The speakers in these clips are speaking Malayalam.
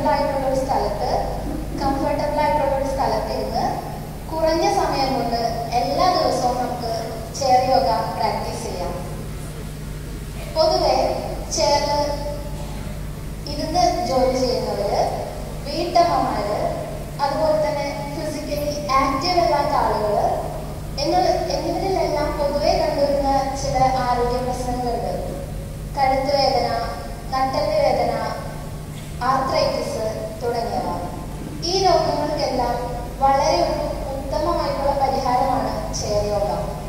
കംഫർട്ടബിൾ ആയിട്ടുള്ള ഒരു സ്ഥലത്ത് കംഫർട്ടബിൾ ആയിട്ടുള്ള ഒരു സ്ഥലത്ത് ഇരുന്ന് കുറഞ്ഞ സമയം കൊണ്ട് എല്ലാ ദിവസവും നമുക്ക് ചെയർ യോഗ പ്രാക്ടീസ് ചെയ്യാം പൊതുവെ ചെയറിൽ ഇരുന്ന് ജോലി ചെയ്യുന്നവര് വീട്ടമ്മമാര് അതുപോലെ തന്നെ ഫിസിക്കലി ആക്റ്റീവ് അല്ലാത്ത ആളുകൾ എന്നിവ എന്നിവരിലെല്ലാം പൊതുവെ കണ്ടുവരുന്ന ചില ആരോഗ്യ പ്രശ്നങ്ങളുണ്ട് കഴുത്ത് വേദന നട്ടല് വേദന ആർത്രൈറ്റിസ് തുടങ്ങിയവ ഈ രോഗങ്ങൾക്കെല്ലാം വളരെ ഒരു ഉത്തമമായിട്ടുള്ള പരിഹാരമാണ് ചെയർ യോഗ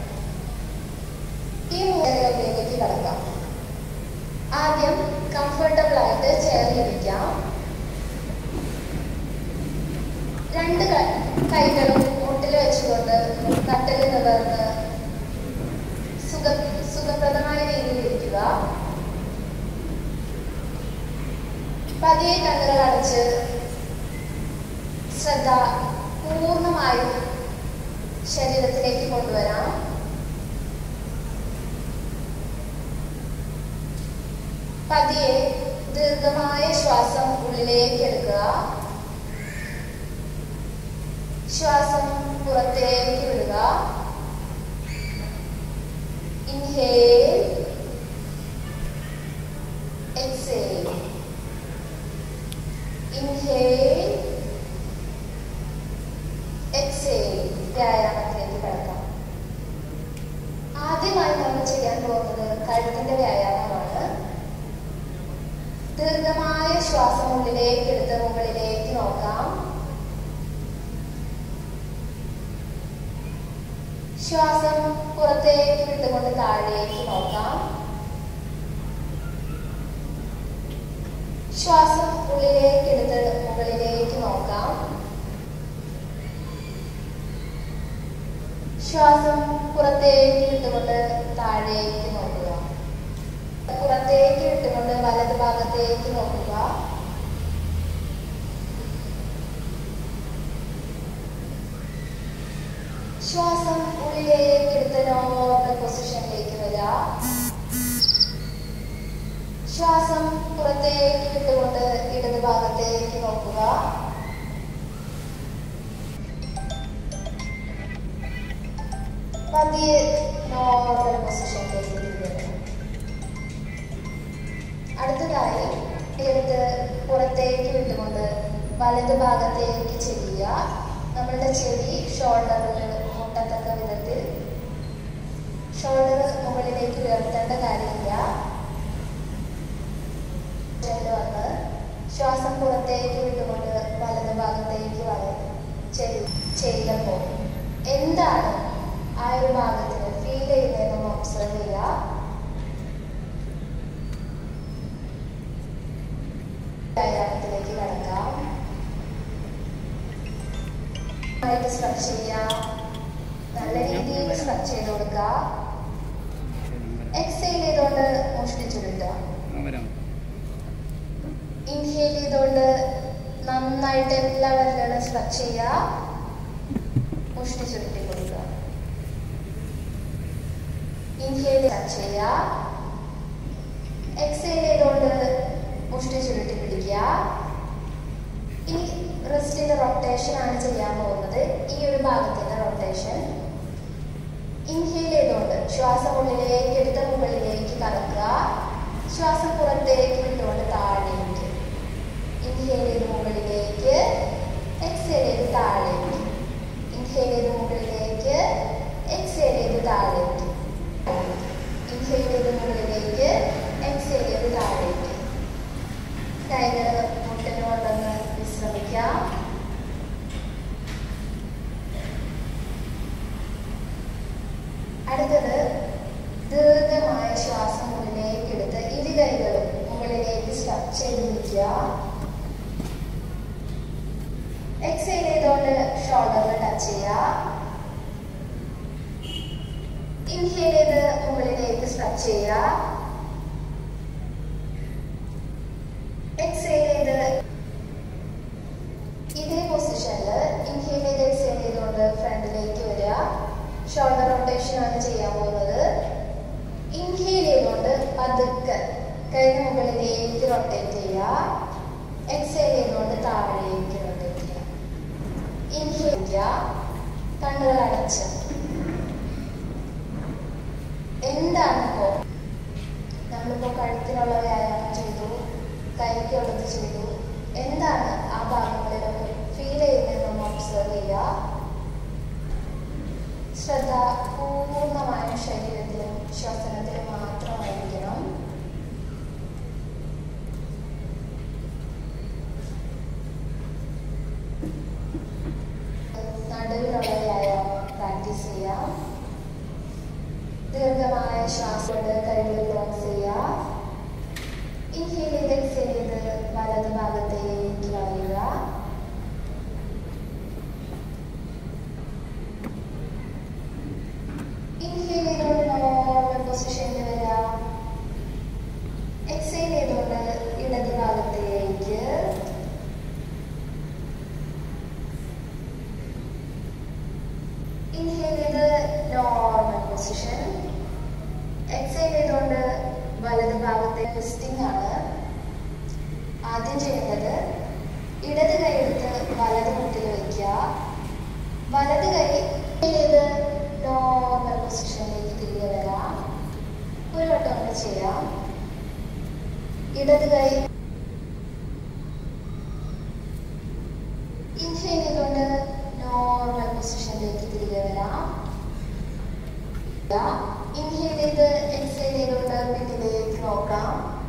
ഈ മൂന്ന് യോഗയിലേക്ക് കടക്കാം ആദ്യം കംഫർട്ടബിൾ ആയിട്ട് ചെയറിലിരിക്കാം രണ്ട് ക- കൈകളും മുട്ടിൽ വെച്ചുകൊണ്ട് നട്ടിൽ നിവർന്ന് സുഖ സുഖപ്രദമായ രീതിയിൽ ഇരിക്കുക പതിയെ കണ്ണുകൾ അടച്ച് ശ്രദ്ധ പൂർണ്ണമായും ശരീരത്തിലേക്ക് കൊണ്ടുവരാം പതിയെ ദീർഘമായ ശ്വാസം ഉള്ളിലേക്ക് എടുക്കുക ശ്വാസം പുറത്തേക്ക് വിടുക ഇൻഹേൽ എക്സേൽ ഇൻഹേൽ എക്സേൽ വ്യായാമത്തിലേക്ക് കിടക്കാം ആദ്യമായി നമ്മൾ ചെയ്യാൻ പോകുന്നത് കഴുത്തിന്റെ വ്യായാമമാണ് ദീർഘമായ ശ്വാസം ഉള്ളിലേക്ക് എടുത്ത് മുകളിലേക്ക് നോക്കാം ശ്വാസം പുറത്തേക്ക് വിട്ടുകൊണ്ട് താഴേക്ക് നോക്കാം ശ്വാസം ഉള്ളിലേക്ക് എടുത്ത് മുകളിലേക്ക് നോക്കാം ശ്വാസം പുറത്തേക്ക് വിട്ടുകൊണ്ട് താഴേക്ക് നോക്കുക പുറത്തേക്ക് വിട്ടുകൊണ്ട് വലത് ഭാഗത്തേക്ക് നോക്കുക ശ്വാസം ഉള്ളിലേക്ക് എടുത്ത് നോർമൽ പൊസിഷനിലേക്ക് വരിക ശ്വാസം പുറത്തേക്ക് വിട്ടുകൊണ്ട് ഇടത് ഭാഗത്തേക്ക് നോക്കുക പതിയെ നോർമൽ പൊസിഷനിലേക്ക് തിരികെ അടുത്തതായി എടുത്ത് പുറത്തേക്ക് വിട്ടുകൊണ്ട് വലത് ഭാഗത്തേക്ക് ചെരിയുക നമ്മളുടെ ചെവി ഷോൾഡറിൽ മുട്ടത്തക്ക വിധത്തിൽ ഷോൾഡർ മുകളിലേക്ക് ഉയർത്തേണ്ട കാര്യമില്ല ചെന്ന് വന്ന് ശ്വാസം പുറത്തേക്ക് വിട്ടുകൊണ്ട് വലത് ഭാഗത്തേക്ക് വല ചെരി ചെയ്തപ്പോൾ എന്താണ് ആ ഒരു ഭാഗത്തിന് ഫീൽ ചെയ്യുന്നതെന്ന് ഒബ്സർവ് ചെയ്യുക വ്യായാമത്തിലേക്ക് കടക്കാം നന്നായിട്ട് സ്ട്രെച്ച് ചെയ്യാം നല്ല രീതിയിൽ സ്ട്രെച്ച് ചെയ്ത് കൊടുക്കുക എക്സൈൽ ചെയ്തുകൊണ്ട് മുഷ്ടി ചുരുട്ടുക ഇൻഹേൽ ചെയ്തുകൊണ്ട് നന്നായിട്ട് എല്ലാ വിരലുകളും സ്ട്രെച്ച് ചെയ്യുക മുഷ്ടി ചുരുട്ടി കൊടുക്കുക ഇൻഹേൽ സ്ട്രെച്ച് ചെയ്യുക എക്സൈൽ ചെയ്തുകൊണ്ട് മുഷ്ടി ചുരുട്ടി പിടിക്കുക ഇനി റിസ്റ്റിന്റെ റൊട്ടേഷൻ ആണ് ചെയ്യാൻ പോകുന്നത് ഈ ഒരു ഭാഗത്തിന്റെ റൊട്ടേഷൻ ഇൻഹേൽ ചെയ്തുകൊണ്ട് ശ്വാസം ഉള്ളിലേക്ക് എടുത്ത് മുകളിലേക്ക് കറക്കുക ശ്വാസം പുറത്തേക്ക് വിട്ടുകൊണ്ട് താഴേക്ക് ഇൻഹേൽ ചെയ്ത് മുകളിലേക്ക് എക്സേൽ ചെയ്ത് താഴേക്ക് ഇൻഹേൽ ചെയ്ത് മുകളിലേക്ക് എക്സേൽ ചെയ്ത് താഴേക്ക് ഇൻഹേൽ ചെയ്ത് മുകളിലേക്ക് എക്സേൽ ചെയ്ത് താഴേക്ക് കൈകൾ മുട്ടിന് കൊണ്ടൊന്ന് വിശ്രമിക്കാം അടുത്തത് ദീർഘമായ ശ്വാസം മുകളിലേക്ക് എടുത്ത് ഇരു കൈകളും മുകളിലേക്ക് സ്ട്രച്ച് ചെയ്ത് നിൽക്കുക എക്സൈൽ ചെയ്തുകൊണ്ട് ഷോൾഡറിൽ ടച്ച് ചെയ്യുക ഇൻഹേൽ ചെയ്ത് മുകളിലേക്ക് സ്ട്രച്ച് ചെയ്യുക എക്സൈൽ ചെയ്ത് ഇതേ പൊസിഷനിൽ ഇൻഹേൽ ചെയ്ത് എക്സൈൽ ചെയ്തുകൊണ്ട് ഫ്രണ്ടിലേക്ക് വരിക ഷോൾഡർ റൊട്ടേഷൻ ആണ് ചെയ്യാൻ പോകുന്നത് ഇൻഹേൽ ചെയ്തുകൊണ്ട് പതുക്കെ കൈ മുകളിലേക്ക് റൊട്ടേറ്റ് ചെയ്യുക എക്സേൽ ചെയ്തുകൊണ്ട് താഴേക്ക് റൊട്ടേറ്റ് ചെയ്യാം ഇൻഹേൽ ചെയ്യുക കണ്ണുകൾ അടച്ച് എന്താണ് ഇപ്പോ നമ്മളിപ്പോ കഴുത്തിനുള്ള വ്യായാമം ചെയ്തു കൈക്കുള്ളത് ചെയ്തു എന്താണ് ആ ഭാഗങ്ങളിലൊക്കെ ഫീൽ ചെയ്യുന്നതെന്ന് ഒബ്സർവ് ചെയ്യുക ശ്രദ്ധ പൂർണ്ണമായും ശരീരത്തിലും ശ്വസനത്തിലും മാത്രമായിരിക്കണം നടുവിലുള്ള വ്യായാമം പ്രാക്ടീസ് ചെയ്യാം ദീർഘമായ ശ്വാസം കൈകൾ ക്ലോസ് ചെയ്യുക ഇൻഹേൽ ചെയ്ത് എക്സേൽ ചെയ്ത് വലത് ഭാഗത്തേക്ക് വളയുക ഇൻഹേൽ ചെയ്തുകൊണ്ട് നോർമൽ പൊസിഷനിൽ വരിക എക്സേൽ ചെയ്തുകൊണ്ട് ഇടത് ഭാഗത്തേക്ക് ഇൻഹേൽ ചെയ്ത് നോർമൽ പൊസിഷൻ എക്സേൽ ചെയ്തുകൊണ്ട് വലത് ഭാഗത്തെ ട്വിസ്റ്റിംഗ് ആണ് ആദ്യം ചെയ്യേണ്ടത് ഇടത് കൈ എടുത്ത് വലത് മുട്ടിൽ വയ്ക്കുക വലത് കൈ ചെയ്ത് നോർമൽ പൊസിഷനിലേക്ക് തിരികെ വരാം ഒരു വട്ടം കൂടെ ചെയ്യാം ഇടത് കൈ ഇൻഹേൽ ചെയ്തുകൊണ്ട് നോർമൽ പൊസിഷനിലേക്ക് തിരികെ വരാം ഇൻഹേൽ ചെയ്ത് എക്സേൽ ചെയ്തുകൊണ്ട് പിന്നിലേക്ക് നോക്കാം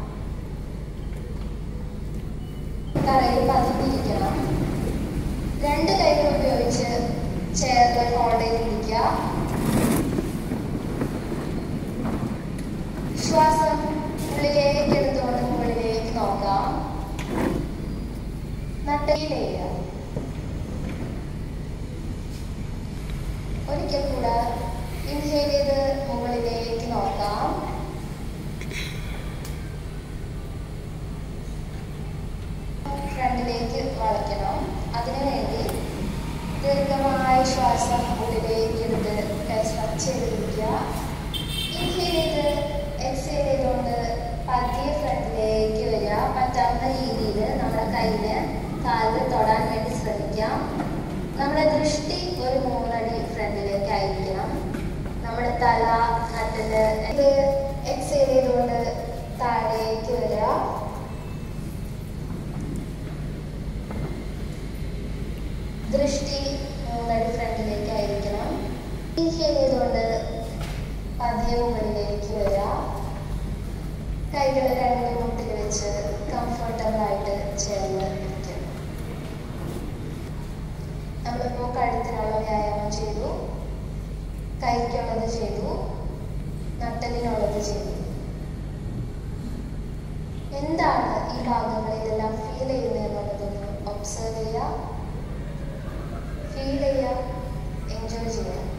തറയിൽ പതിഞ്ഞിരിക്കണം രണ്ട് കൈകൾ ഉപയോഗിച്ച് ചെയറിൽ ഹോൾഡ് ചെയ്തിരിക്കുക ശ്വാസം ഉള്ളിലേക്ക് എടുത്തുകൊണ്ട് മുകളിലേക്ക് നോക്കാം നട്ടയിലേക്കുക ഒരിക്കൽ കൂടെ ഇൻഹേൽ ചെയ്ത് മുകളിലേക്ക് നോക്കാം ഫ്രണ്ടിലേക്ക് വളയ്ക്കണം അതിനുവേണ്ടി ദീർഘമായ ശ്വാസം ഉള്ളിലേക്ക് എടുത്ത് കൈ സ്ട്രച്ച് ചെയ്തിരിക്കുക ഇൻഹേൽ ചെയ്ത് എക്സേൽ ചെയ്തുകൊണ്ട് പതിയെ ഫ്രണ്ടിലേക്ക് വരിക പറ്റാവുന്ന രീതിയിൽ നമ്മുടെ കയ്യിന് കാലിൽ തൊടാൻ വേണ്ടി ശ്രമിക്കാം നമ്മുടെ ദൃഷ്ടി ഒരു മൂന്നടി ഫ്രണ്ടിലേക്ക് ആയിരിക്കണം നമ്മുടെ തല നട്ടല് ഇത് എക്സേൽ ചെയ്തുകൊണ്ട് താഴേക്ക് വരിക ദൃഷ്ടി മൂന്നടി ഫ്രണ്ടിലേക്ക് ആയിരിക്കണം ഇൻഹേൽ ചെയ്തുകൊണ്ട് പതിയെ മുകളിലേക്ക് വരിക കൈകൾ രണ്ട് മുട്ടിൽ വെച്ച് കംഫർട്ടബിൾ ആയിട്ട് ചേർന്ന് ഇരിക്കും നമ്മളിപ്പോൾ കഴുത്തിനുള്ള വ്യായാമം ചെയ്തു കൈക്കുള്ളത് ചെയ്തു നട്ടലിനുള്ളത് ചെയ്തു എന്താണ് ഈ ഭാഗങ്ങളിലെല്ലാം ഫീൽ ചെയ്യുന്നത് എന്നുള്ളതൊന്ന് ഒബ്സർവ് ചെയ്യുക ഫീൽ ചെയ്യുക എൻജോയ് ചെയ്യുക